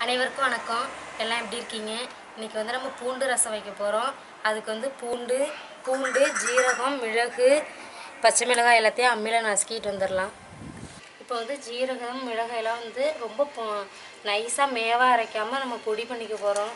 அனைவருக்கும் வணக்கம் எல்லாம் எப்படி இருக்கீங்க இன்னைக்கு வந்து நம்ம பூண்டு ரசம் வைக்க போகிறோம் அதுக்கு வந்து பூண்டு பூண்டு ஜீரகம் மிளகு பச்சை மிளகாய் எல்லாத்தையும் அம்மியில் நசுக்கிட்டு வந்துடலாம் இப்போ வந்து ஜீரகம் மிளகாயெல்லாம் வந்து ரொம்ப நைஸாக மேவாக அரைக்காமல் நம்ம பொடி பண்ணிக்க போகிறோம்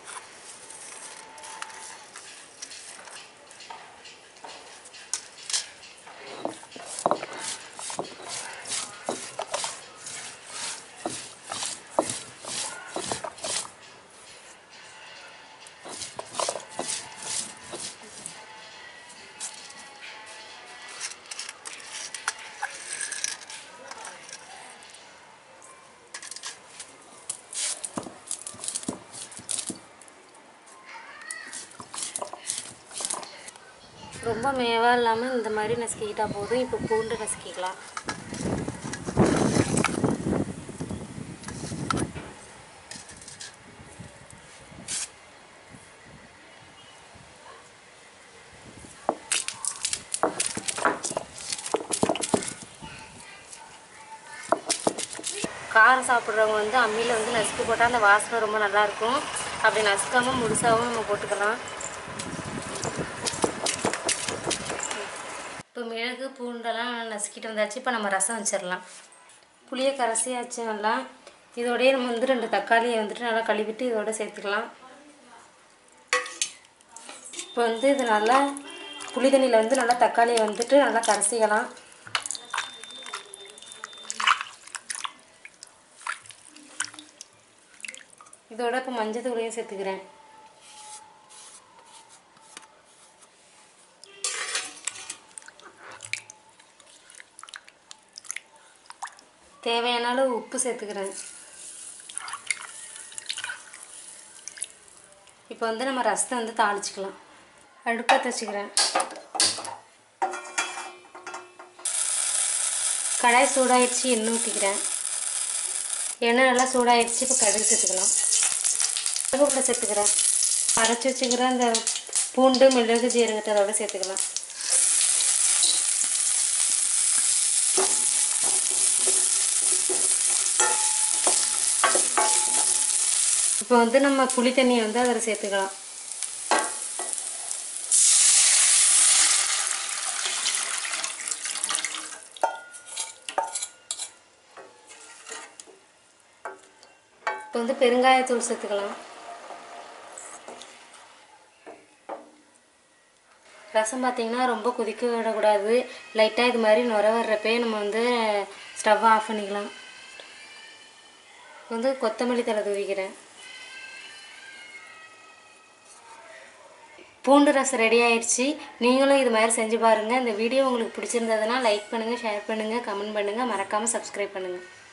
ரொம்ப மேவாக இல்லாமல் இந்த மாதிரி நசுக்கிக்கிட்டா போதும் இப்போ பூண்டு நசுக்கிக்கலாம் காரம் சாப்பிட்றவங்க வந்து அம்மியில் வந்து நசுக்கி போட்டால் அந்த வாசனை ரொம்ப நல்லாயிருக்கும் அப்படி நசுக்காமல் முழுசாகவும் நம்ம போட்டுக்கலாம் இப்போ மிளகு பூண்டெல்லாம் நசுக்கிட்டு வந்தாச்சு இப்போ நம்ம ரசம் வச்சிடலாம் புளியை கரைசியாச்சு நல்லா இதோடய நம்ம வந்து ரெண்டு தக்காளியை வந்துட்டு நல்லா கழுவிட்டு இதோட சேர்த்துக்கலாம் இப்போ வந்து இது நல்லா புளி தண்ணியில் வந்து நல்லா தக்காளியை வந்துட்டு நல்லா கரைசிக்கலாம் இதோட இப்போ மஞ்சள் தூளையும் சேர்த்துக்கிறேன் தேவையான அளவு உப்பு சேர்த்துக்கிறேன் இப்போ வந்து நம்ம ரசத்தை வந்து தாளிச்சிக்கலாம் அடுப்பை வச்சுக்கிறேன் கடாய் சூடாயிடுச்சு எண்ணெய் ஊற்றிக்கிறேன் எண்ணெய் நல்லா சூடாயிடுச்சு இப்போ கடுகு சேர்த்துக்கலாம் கருவேப்பிலை சேர்த்துக்கிறேன் அரைச்சி வச்சுக்கிற அந்த பூண்டு மிளகு ஜீரகத்தை அதோட சேர்த்துக்கலாம் இப்போ வந்து நம்ம புளி தண்ணியை வந்து அதில் சேர்த்துக்கலாம் இப்போ வந்து பெருங்காயத்தூள் சேர்த்துக்கலாம் ரசம் பார்த்திங்கன்னா ரொம்ப கொதிக்க விடக்கூடாது லைட்டாக இது மாதிரி நுர வர்றப்பே நம்ம வந்து ஸ்டவ் ஆஃப் பண்ணிக்கலாம் வந்து கொத்தமல்லி தலை தூவிக்கிறேன் பூண்டு ரசம் ரெடி ஆயிடுச்சு நீங்களும் இது மாதிரி செஞ்சு பாருங்கள் இந்த வீடியோ உங்களுக்கு பிடிச்சிருந்ததுன்னா லைக் பண்ணுங்கள் ஷேர் பண்ணுங்கள் கமெண்ட் பண்ணுங்கள் மறக்காமல் சப்ஸ்கிரைப் பண்ணுங்கள்